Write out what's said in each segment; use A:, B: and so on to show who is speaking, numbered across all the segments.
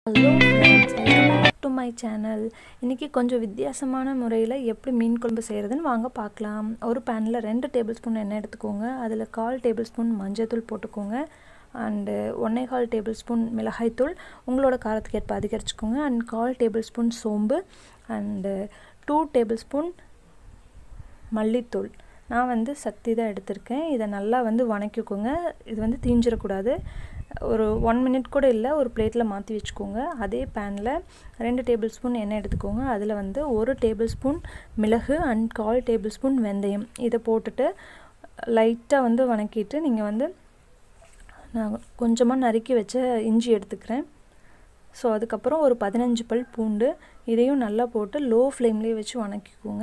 A: hello friends welcome back to my channel இன்றைக்கி கொஞ்சம் வித்தியாசமான முறையில் எப்படி மீன் குழம்பு செய்கிறதுன்னு வாங்க பார்க்கலாம் ஒரு பேனில் ரெண்டு டேபிள் ஸ்பூன் எண்ணெய் எடுத்துக்கோங்க அதில் கால் டேபிள் ஸ்பூன் மஞ்சள்தூள் போட்டுக்கோங்க அண்டு ஒன்றே கால் டேபிள் ஸ்பூன் மிளகாய்த்தூள் உங்களோட காரத்துக்கு ஏற்ப அதிகரிச்சுக்கோங்க அண்ட் கால் டேபிள் ஸ்பூன் சோம்பு அண்டு டூ டேபிள் ஸ்பூன் மல்லித்தூள் நான் வந்து சக்தி தான் எடுத்திருக்கேன் இதை நல்லா வந்து வணக்கிக்கோங்க இது வந்து தீஞ்சிடக்கூடாது ஒரு ஒன் மினிட் கூட இல்லை ஒரு பிளேட்டில் மாற்றி வச்சுக்கோங்க அதே பேனில் ரெண்டு டேபிள் ஸ்பூன் எண்ணெய் எடுத்துக்கோங்க அதில் வந்து ஒரு டேபிள் ஸ்பூன் மிளகு அண்ட் கால் டேபிள் ஸ்பூன் வெந்தயம் இதை போட்டுட்டு லைட்டாக வந்து வணக்கிட்டு நீங்கள் வந்து நான் கொஞ்சமாக நறுக்கி வச்ச இஞ்சி எடுத்துக்கிறேன் ஸோ அதுக்கப்புறம் ஒரு பதினஞ்சு பல் பூண்டு இதையும் நல்லா போட்டு லோ ஃப்ளேம்லேயே வச்சு வணக்கிக்கோங்க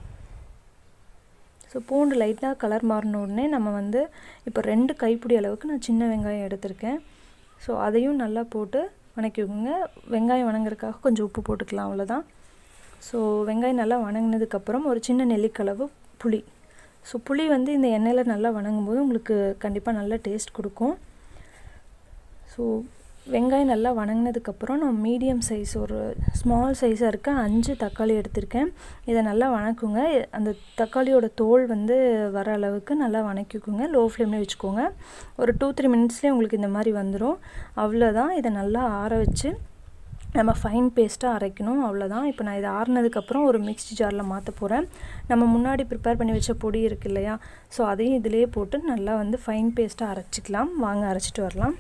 A: ஸோ பூண்டு லைட்டாக கலர் மாறின உடனே நம்ம வந்து இப்போ ரெண்டு கைப்பிடி அளவுக்கு நான் சின்ன வெங்காயம் எடுத்திருக்கேன் ஸோ அதையும் நல்லா போட்டு வணக்கிக்கோங்க வெங்காயம் வணங்குறதுக்காக கொஞ்சம் உப்பு போட்டுக்கலாம் அவ்வளோதான் ஸோ வெங்காயம் நல்லா வணங்கினதுக்கப்புறம் ஒரு சின்ன நெல்லிக்களவு புளி ஸோ புளி வந்து இந்த எண்ணெயில் நல்லா வணங்கும் போது உங்களுக்கு கண்டிப்பாக நல்ல டேஸ்ட் கொடுக்கும் ஸோ வெங்காயம் நல்லா வணங்கினதுக்கப்புறம் நான் மீடியம் சைஸ் ஒரு ஸ்மால் சைஸாக இருக்க அஞ்சு தக்காளி எடுத்திருக்கேன் இதை நல்லா வணக்குங்க அந்த தக்காளியோட தோல் வந்து வர அளவுக்கு நல்லா வணக்கிக்கோங்க லோ ஃப்ளேம்லேயே வச்சுக்கோங்க ஒரு டூ த்ரீ மினிட்ஸ்லேயே உங்களுக்கு இந்த மாதிரி வந்துடும் அவ்வளோதான் இதை நல்லா ஆற வச்சு நம்ம ஃபைன் பேஸ்ட்டாக அரைக்கணும் அவ்வளோதான் இப்போ நான் இதை ஆறுனதுக்கப்புறம் ஒரு மிக்ஸி ஜாரில் மாற்ற போகிறேன் நம்ம முன்னாடி ப்ரிப்பேர் பண்ணி வச்ச பொடி இருக்கு இல்லையா ஸோ அதையும் இதிலே போட்டு நல்லா வந்து ஃபைன் பேஸ்ட்டாக அரைச்சிக்கலாம் வாங்க அரைச்சிட்டு வரலாம்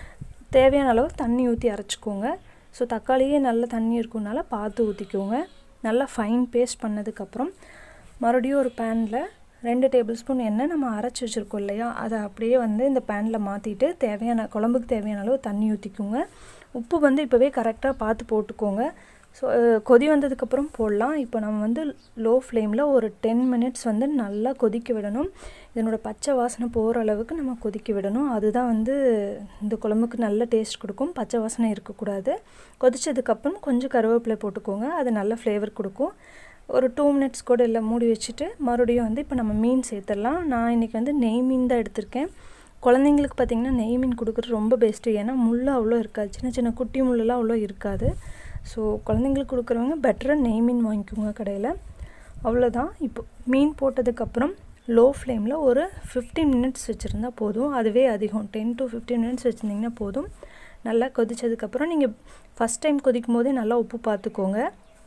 A: தேவையான அளவு தண்ணி ஊற்றி அரைச்சிக்கோங்க ஸோ தக்காளியே நல்ல தண்ணி இருக்கும்னால பார்த்து ஊற்றிக்கோங்க நல்லா ஃபைன் பேஸ்ட் பண்ணதுக்கப்புறம் மறுபடியும் ஒரு பேனில் ரெண்டு டேபிள் ஸ்பூன் எண்ணெய் நம்ம அரைச்சி வச்சுருக்கோம் இல்லையா அதை அப்படியே வந்து இந்த பேனில் மாற்றிட்டு தேவையான குழம்புக்கு தேவையான அளவு தண்ணி ஊற்றிக்கோங்க உப்பு வந்து இப்போவே கரெக்டாக பார்த்து போட்டுக்கோங்க ஸோ கொதி வந்ததுக்கப்புறம் போடலாம் இப்போ நம்ம வந்து லோ ஃப்ளேமில் ஒரு டென் மினிட்ஸ் வந்து நல்லா கொதிக்க விடணும் இதனோட பச்சை வாசனை போகிற அளவுக்கு நம்ம கொதிக்க விடணும் அதுதான் வந்து இந்த குழம்புக்கு நல்ல டேஸ்ட் கொடுக்கும் பச்சை வாசனை இருக்கக்கூடாது கொதித்ததுக்கப்புறம் கொஞ்சம் கருவேப்பிலை போட்டுக்கோங்க அது நல்ல ஃப்ளேவர் கொடுக்கும் ஒரு டூ மினிட்ஸ் கூட இல்லை மூடி வச்சுட்டு மறுபடியும் வந்து இப்போ நம்ம மீன் சேர்த்துடலாம் நான் இன்றைக்கி வந்து நெய் மீன் தான் எடுத்திருக்கேன் குழந்தைங்களுக்கு பார்த்திங்கன்னா நெய் மீன் கொடுக்குறது ரொம்ப பெஸ்ட்டு ஏன்னா முள் அவ்வளோ இருக்காது சின்ன சின்ன குட்டி முள்ளெல்லாம் அவ்வளோ இருக்காது ஸோ குழந்தைங்களுக்கு கொடுக்குறவங்க பெட்டராக நெய் மீன் வாங்கிக்கோங்க கடையில் அவ்வளோதான் இப்போ மீன் போட்டதுக்கப்புறம் லோ ஃப்ளேமில் ஒரு ஃபிஃப்டீன் மினிட்ஸ் வச்சுருந்தா போதும் அதுவே அதிகம் டென் டு ஃபிஃப்டீன் மினிட்ஸ் வச்சுருந்திங்கன்னா போதும் நல்லா கொதித்ததுக்கப்புறம் நீங்கள் ஃபஸ்ட் டைம் கொதிக்கும் போதே நல்லா உப்பு பார்த்துக்கோங்க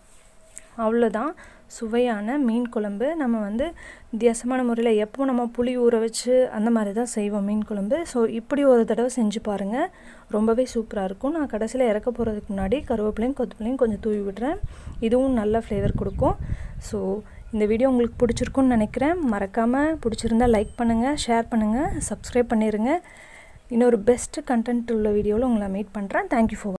A: அவ்வளோதான் சுவையான மீன் குழம்பு நம்ம வந்து வித்தியாசமான முறையில் எப்போ நம்ம புளி ஊற வச்சு அந்த மாதிரி தான் செய்வோம் மீன் குழம்பு ஸோ இப்படி ஒரு தடவை செஞ்சு பாருங்கள் ரொம்பவே சூப்பராக இருக்கும் நான் கடைசியில் இறக்க போகிறதுக்கு முன்னாடி கருவேப்பிலையும் கொத்தமல்லியும் கொஞ்சம் தூவி விடுறேன் இதுவும் நல்ல ஃப்ளேவர் கொடுக்கும் ஸோ இந்த வீடியோ உங்களுக்கு பிடிச்சிருக்குன்னு நினைக்கிறேன் மறக்காமல் பிடிச்சிருந்தால் லைக் பண்ணுங்கள் ஷேர் பண்ணுங்கள் சப்ஸ்கிரைப் பண்ணிடுங்க இன்னொரு பெஸ்ட்டு கண்டென்ட் உள்ள வீடியோவில் உங்களை மீட் பண்ணுறேன் தேங்க்யூ ஃபார்